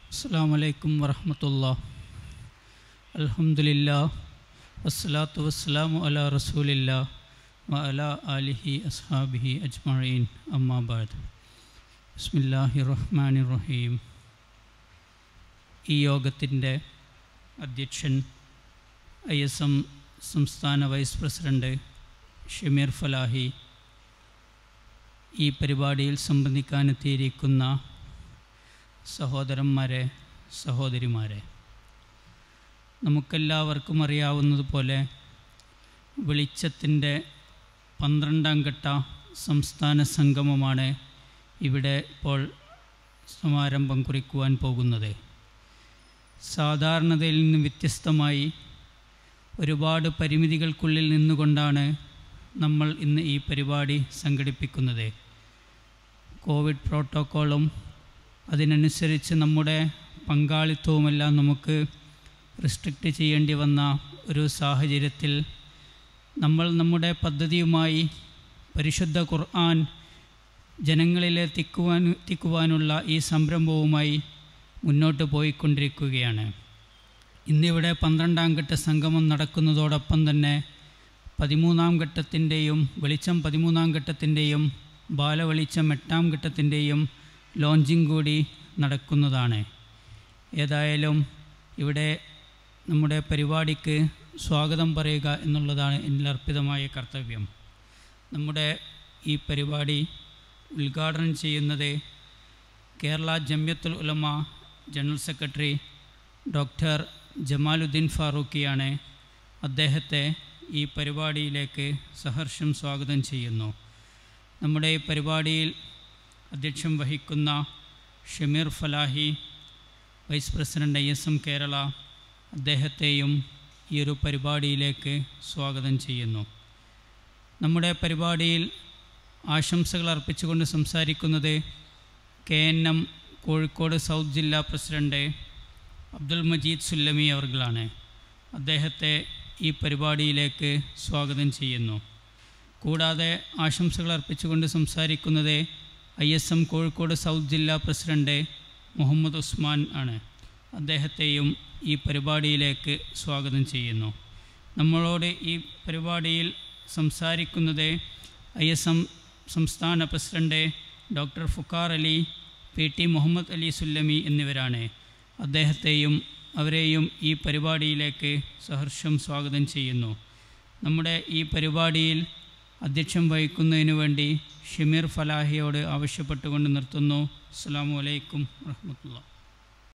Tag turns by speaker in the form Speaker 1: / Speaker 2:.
Speaker 1: അസ്സാം വലൈക്കും വറഹമത്തുള്ള അൽഹംദുലില്ലാ വസ്സലാത്തു വസ്സലാമു അലാ റസൂലില്ലാ വ അലാ ആലിഹി അസ്ഹാബിഹി അജ്മഈൻ അമ്മാബാദ് ബിസ്മില്ലാഹി റഹ്മാനി റഹീം ഈ യോഗത്തിൻ്റെ അധ്യക്ഷൻ ഐ എസ് എം സംസ്ഥാന വൈസ് പ്രസിഡൻറ്റ് ഷമീർ ഫലാഹി ഈ പരിപാടിയിൽ സംബന്ധിക്കാനെത്തിയിരിക്കുന്ന സഹോദരന്മാരെ സഹോദരിമാരെ നമുക്കെല്ലാവർക്കും അറിയാവുന്നതുപോലെ വെളിച്ചത്തിൻ്റെ പന്ത്രണ്ടാം ഘട്ട സംസ്ഥാന സംഗമമാണ് ഇവിടെ ഇപ്പോൾ സമാരംഭം കുറിക്കുവാൻ പോകുന്നത് സാധാരണതയിൽ നിന്ന് വ്യത്യസ്തമായി ഒരുപാട് പരിമിതികൾക്കുള്ളിൽ നിന്നുകൊണ്ടാണ് നമ്മൾ ഇന്ന് ഈ പരിപാടി സംഘടിപ്പിക്കുന്നത് കോവിഡ് പ്രോട്ടോക്കോളും അതിനനുസരിച്ച് നമ്മുടെ പങ്കാളിത്തവുമെല്ലാം നമുക്ക് റിസ്ട്രിക്റ്റ് ചെയ്യേണ്ടി വന്ന ഒരു സാഹചര്യത്തിൽ നമ്മൾ നമ്മുടെ പദ്ധതിയുമായി പരിശുദ്ധ ഖുർആൻ ജനങ്ങളിലെത്തിക്കുവാൻ എത്തിക്കുവാനുള്ള ഈ സംരംഭവുമായി മുന്നോട്ട് പോയിക്കൊണ്ടിരിക്കുകയാണ് ഇന്നിവിടെ പന്ത്രണ്ടാം ഘട്ട സംഗമം നടക്കുന്നതോടൊപ്പം തന്നെ പതിമൂന്നാം ഘട്ടത്തിൻ്റെയും വെളിച്ചം പതിമൂന്നാം ഘട്ടത്തിൻ്റെയും ബാലവെളിച്ചം എട്ടാം ഘട്ടത്തിൻ്റെയും ലോഞ്ചിങ് കൂടി നടക്കുന്നതാണ് ഏതായാലും ഇവിടെ നമ്മുടെ പരിപാടിക്ക് സ്വാഗതം പറയുക എന്നുള്ളതാണ് എന്നിൽ അർപ്പിതമായ കർത്തവ്യം നമ്മുടെ ഈ പരിപാടി ഉദ്ഘാടനം ചെയ്യുന്നത് Kerala Jamiyyathul Ulama general secretary doctor Jamaluddin ഫാറൂഖിയാണ് അദ്ദേഹത്തെ ഈ പരിപാടിയിലേക്ക് സഹർഷം സ്വാഗതം ചെയ്യുന്നു നമ്മുടെ ഈ പരിപാടിയിൽ അധ്യക്ഷം വഹിക്കുന്ന Shameer Falahi vice president I S M Kerala അദ്ദേഹത്തെയും ഈ ഒരു പരിപാടിയിലേക്ക് സ്വാഗതം ചെയ്യുന്നു നമ്മുടെ പരിപാടിയിൽ ആശംസകൾ അർപ്പിച്ചുകൊണ്ട് സംസാരിക്കുന്നത് K N M Kozhikode south ജില്ലാ പ്രസിഡൻ്റ് അബ്ദുൽ മജീദ് സുല്ലമി അവർകളാണ് അദ്ദേഹത്തെ ഈ പരിപാടിയിലേക്ക് സ്വാഗതം ചെയ്യുന്നു കൂടാതെ ആശംസകൾ അർപ്പിച്ചുകൊണ്ട് സംസാരിക്കുന്നത് I S M Kozhikode south ജില്ലാ പ്രസിഡൻ്റ് മുഹമ്മദ് ഉസ്മാൻ ആണ് അദ്ദേഹത്തെയും ഈ പരിപാടിയിലേക്ക് സ്വാഗതം ചെയ്യുന്നു നമ്മളോട് ഈ പരിപാടിയിൽ സംസാരിക്കുന്നത് ഐ എസ് എം സംസ്ഥാന president doctor Fuqar Ali P T Muhammad Ali Sullami എന്നിവരാണ് അദ്ദേഹത്തെയും അവരെയും ഈ പരിപാടിയിലേക്ക് സഹർഷം സ്വാഗതം ചെയ്യുന്നു നമ്മുടെ ഈ പരിപാടിയിൽ അധ്യക്ഷം വഹിക്കുന്നതിനു വേണ്ടി ഷമീർ ഫലാഹിയോട് ആവശ്യപ്പെട്ടുകൊണ്ട് നിർത്തുന്നു അസ്സാം വലൈക്കും വർഹമത്തുള്ള